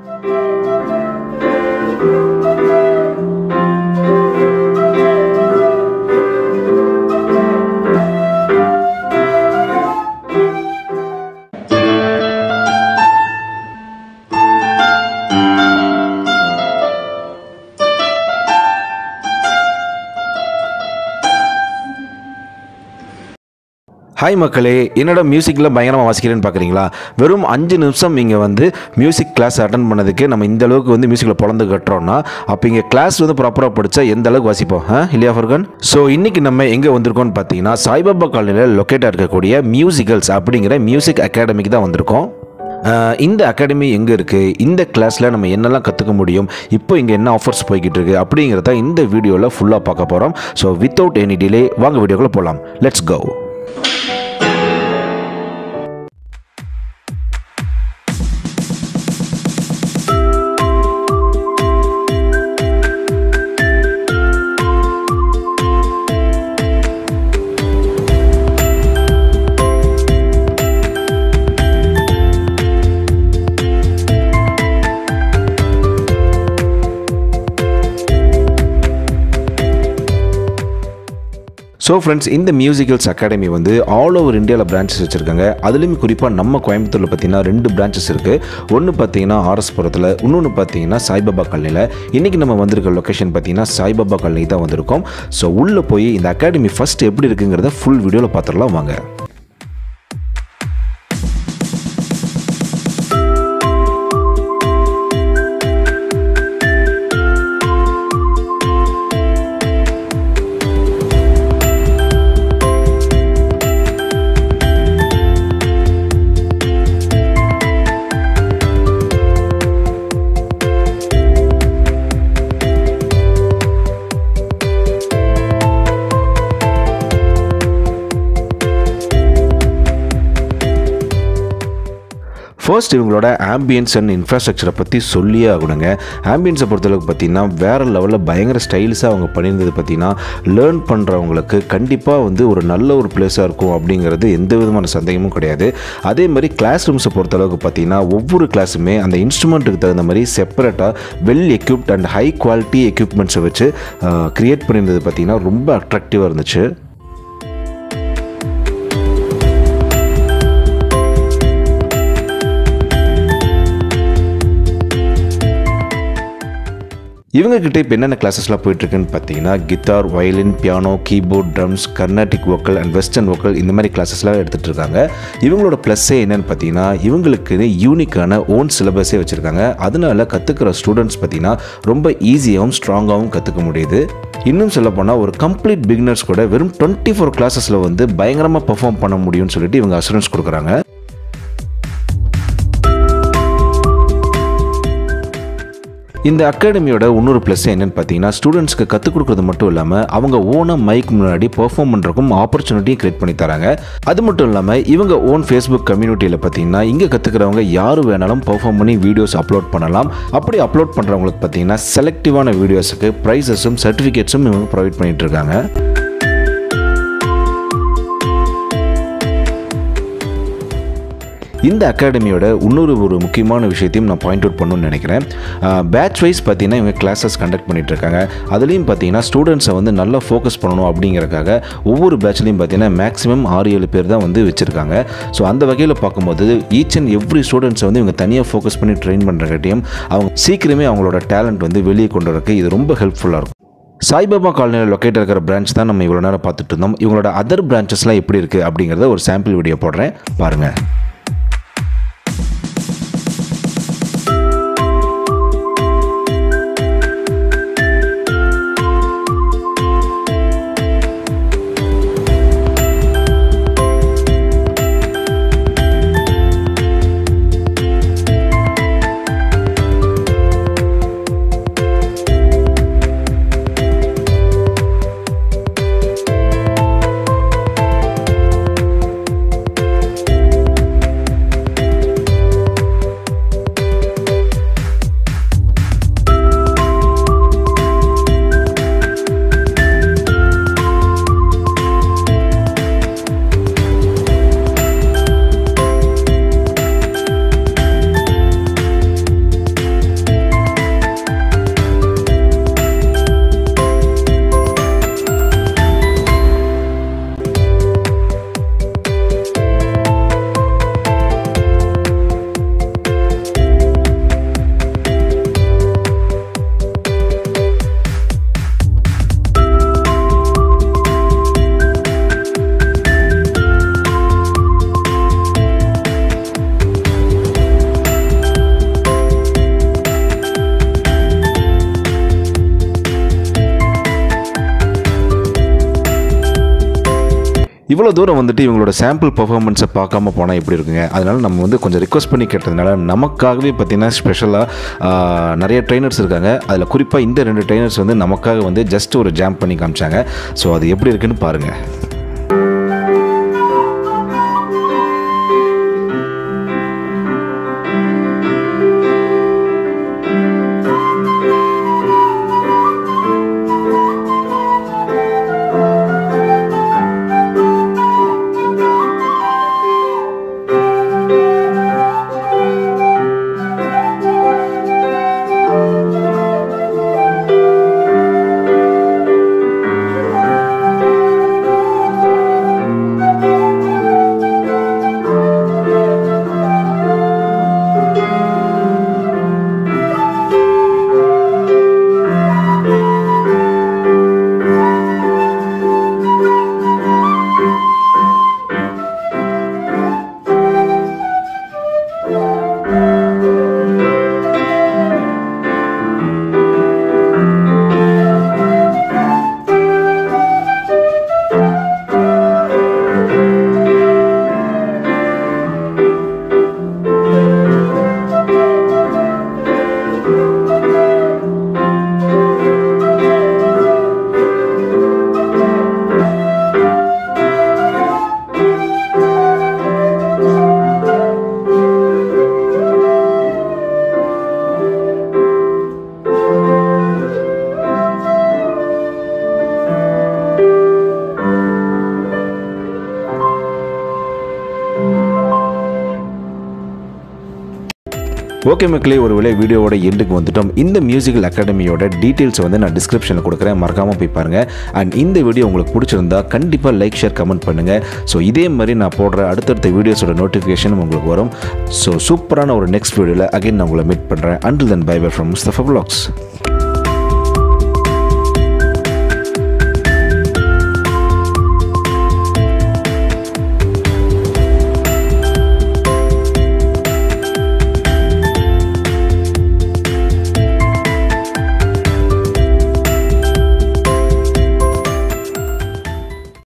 hi மக்களே என்னோட மியூசிக்கில் பயங்கரமாக வாசிக்கிறேன்னு பார்க்குறீங்களா வெறும் அஞ்சு நிமிஷம் இங்கே வந்து மியூசிக் கிளாஸ் அட்டன் பண்ணதுக்கு நம்ம இந்த அளவுக்கு வந்து மியூசிக்கில் பிறந்து கட்டுறோம்னா அப்போ இங்கே கிளாஸ் வந்து ப்ராப்பராக படித்தா எந்த அளவுக்கு வாசிப்போம் ஆ இல்லையா ஃபர்கன் ஸோ இன்றைக்கி நம்ம எங்கே வந்திருக்கோம்னு பார்த்தீங்கன்னா சாய்பாபா காலனியில் லொக்கேட்டாக இருக்கக்கூடிய மியூசிக்கல்ஸ் அப்படிங்கிற மியூசிக் அகாடமிக்கு தான் வந்திருக்கோம் ஆஹ் இந்த அகாடமி எங்கே இருக்குது இந்த கிளாஸில் நம்ம என்னெல்லாம் கற்றுக்க முடியும் இப்போ இங்கே என்ன ஆஃபர்ஸ் போய்கிட்டு இருக்கு அப்படிங்கிறத இந்த வீடியோவில் ஃபுல்லாக பார்க்க போகிறோம் ஸோ வித்தவுட் எனி டிலே வாங்க வீடியோக்குள்ளே போகலாம் லெட்ஸ் கோ ஸோ ஃப்ரெண்ட்ஸ் இந்த மியூசிக்கல்ஸ் அகாடமி வந்து ஆல் ஓவர் இந்தியாவில் பிரான்ச்சஸ் வச்சுருக்காங்க அதுலேயும் குறிப்பாக நம்ம கோயம்புத்தூரில் பார்த்தீங்கன்னா ரெண்டு பிரான்ச்சஸ் இருக்குது ஒன்று பார்த்தீங்கன்னா ஆர்எஸ்புரத்தில் இன்னொன்று பார்த்தீங்கன்னா சாய்பாபா காலனியில் இன்றைக்கி நம்ம வந்திருக்க லொக்கேஷன் பார்த்தீங்கன்னா சாய்பாபா காலனி தான் வந்திருக்கோம் ஸோ உள்ளே போய் இந்த அகாடமி ஃபஸ்ட் எப்படி இருக்குங்கிறத ஃபுல் வீடியோவில் பார்த்துடலாம் வாங்க ஃபர்ஸ்ட் இவங்களோட ஆம்பியன்ஸ் அண்ட் இன்ஃப்ராஸ்ட்ரக்சரை பற்றி சொல்லியே ஆகணுங்க ஆம்பியன்ஸை பொறுத்தளவுக்கு பார்த்தீங்கன்னா வேறு லெவலில் பயங்கர ஸ்டைலிஷாக அவங்க பண்ணியிருந்தது பார்த்தீங்கன்னா லேர்ன் பண்ணுறவங்களுக்கு கண்டிப்பாக வந்து ஒரு நல்ல ஒரு பிளேஸாக இருக்கும் அப்படிங்கிறது எந்த விதமான சந்தேகமும் கிடையாது அதே மாதிரி கிளாஸ் ரூம்ஸை பொறுத்தளவுக்கு பார்த்தீங்கன்னா ஒவ்வொரு கிளாஸுமே அந்த இன்ஸ்ட்ருமெண்ட்டுக்கு தகுந்த மாதிரி செப்பரேட்டாக well equipped and high quality எக்யூப்மெண்ட்ஸை வச்சு க்ரியேட் பண்ணியிருந்தது பார்த்தீங்கன்னா ரொம்ப அட்ராக்டிவாக இருந்துச்சு இவங்க கிட்ட இப்போ என்னென்ன கிளாஸஸ்லாம் போயிட்டுருக்குன்னு பார்த்தீங்கன்னா guitar violin piano keyboard drums Carnatic vocal and western vocal இந்த மாதிரி கிளாஸஸ்லாம் எடுத்துகிட்டு இருக்காங்க இவங்களோட ப்ளஸ்ஸே என்னென்னு பார்த்தீங்கன்னா இவங்களுக்கு யூனிக்கான ஓன் சிலபஸே வச்சுருக்காங்க அதனால கற்றுக்கிற ஸ்டூடெண்ட்ஸ் பார்த்தீங்கன்னா ரொம்ப ஈஸியாகவும் ஸ்ட்ராங்காகவும் கற்றுக்க முடியுது இன்னும் சொல்ல போனால் ஒரு கம்ப்ளீட் பிகினர்ஸ் கூட வெறும் டுவெண்ட்டி ஃபோர் கிளாஸஸில் வந்து பயங்கரமாக பெர்ஃபார்ம் பண்ண முடியும்னு சொல்லிட்டு இவங்க அசூரன்ஸ் கொடுக்குறாங்க இந்த அகாடமியோட இன்னொரு ப்ளஸ் என்னன்னு பார்த்தீங்கன்னா ஸ்டூடெண்ட்ஸ்க்கு கற்றுக் கொடுக்குறது மட்டும் இல்லாமல் அவங்க ஓனாக மைக் முன்னாடி பெர்ஃபார்ம் பண்ணுறக்கும் ஆப்பர்ச்சுனிட்டியும் கிரியேட் பண்ணி தராங்க அது மட்டும் இல்லாமல் இவங்க ஓன் ஃபேஸ்புக் கம்யூனிட்டியில் பார்த்தீங்கன்னா இங்கே கற்றுக்கிறவங்க யார் வேணாலும் பெர்ஃபார்ம் பண்ணி வீடியோஸ் அப்லோட் பண்ணலாம் அப்படி அப்லோட் பண்ணுறவங்களுக்கு பார்த்தீங்கன்னா செலக்டிவான வீடியோஸுக்கு ப்ரைஸஸும் சர்டிஃபிகேட்ஸும் இவங்க ப்ரொவைட் பண்ணிட்டு இருக்காங்க இந்த அகாடமியோட இன்னொரு ஒரு முக்கியமான விஷயத்தையும் நான் பாயிண்ட் அவுட் பண்ணணும்னு நினைக்கிறேன் பேட்ச் வைஸ் பார்த்தீங்கன்னா இவங்க கிளாஸஸ் கண்டக்ட் பண்ணிட்டு இருக்காங்க அதுலேயும் பார்த்தீங்கன்னா ஸ்டூடெண்ட்ஸை வந்து நல்லா ஃபோக்கஸ் பண்ணணும் அப்படிங்கிறக்காக ஒவ்வொரு பேட்ச்லையும் பார்த்தீங்கன்னா மேக்ஸிமம் ஆறு ஏழு பேர் தான் வந்து வச்சுருக்காங்க ஸோ அந்த வகையில் பார்க்கும்போது ஈச் அண்ட் எவ்ரி ஸ்டூடெண்ட்ஸை வந்து இவங்க தனியாக ஃபோக்கஸ் பண்ணி ட்ரெயின் பண்ணுறக்காட்டியும் அவங்க சீக்கிரமே அவங்களோட டேலண்ட் வந்து வெளியே கொண்டு வரக்கு இது ரொம்ப ஹெல்ப்ஃபுல்லாக இருக்கும் சாய்பாபா காலனியில் லொக்கேட் இருக்கிற பிரான்ச் தான் நம்ம இவ்வளோ நேரம் பார்த்துட்டு இருந்தோம் இவங்களோட அதர் பிரான்ச்சஸ்லாம் எப்படி இருக்குது அப்படிங்கிறத ஒரு சாம்பிள் வீடியோ போடுறேன் பாருங்கள் இவ்வளோ தூரம் வந்துட்டு இவங்களோட சாம்பிள் பர்ஃபார்மன்ஸை பார்க்காம போனால் எப்படி இருக்குங்க அதனால் நம்ம வந்து கொஞ்சம் ரிக்வஸ்ட் பண்ணி கேட்டதுனால நமக்காகவே பார்த்தீங்கன்னா ஸ்பெஷலாக நிறைய ட்ரைனர்ஸ் இருக்காங்க அதில் குறிப்பாக இந்த ரெண்டு ட்ரைனர்ஸ் வந்து நமக்காக வந்து ஜஸ்ட் ஒரு ஜாம்ப் பண்ணி காமிச்சாங்க ஸோ அது எப்படி இருக்குன்னு பாருங்கள் ஓகே மக்களே ஒரு வேளை வீடியோவோட எண்டுக்கு வந்துட்டோம் இந்த மியூசிக்கல் அகாடமியோட டீட்டெயில்ஸ் வந்து நான் டிஸ்கிரிப்ஷனில் கொடுக்குறேன் மறக்காமல் போய் பாருங்கள் அண்ட் இந்த வீடியோ உங்களுக்கு பிடிச்சிருந்தா கண்டிப்பாக லைக் ஷேர் கமெண்ட் பண்ணுங்கள் ஸோ இதே மாதிரி நான் போடுற அடுத்தடுத்த வீடியோஸோட நோட்டிஃபிகேஷன் உங்களுக்கு வரும் ஸோ சூப்பரான ஒரு நெக்ஸ்ட் வீடியோவில் அகைன் நான் உங்களை மீட் பண்ணுறேன் until then bye bye from Mustafa vlogs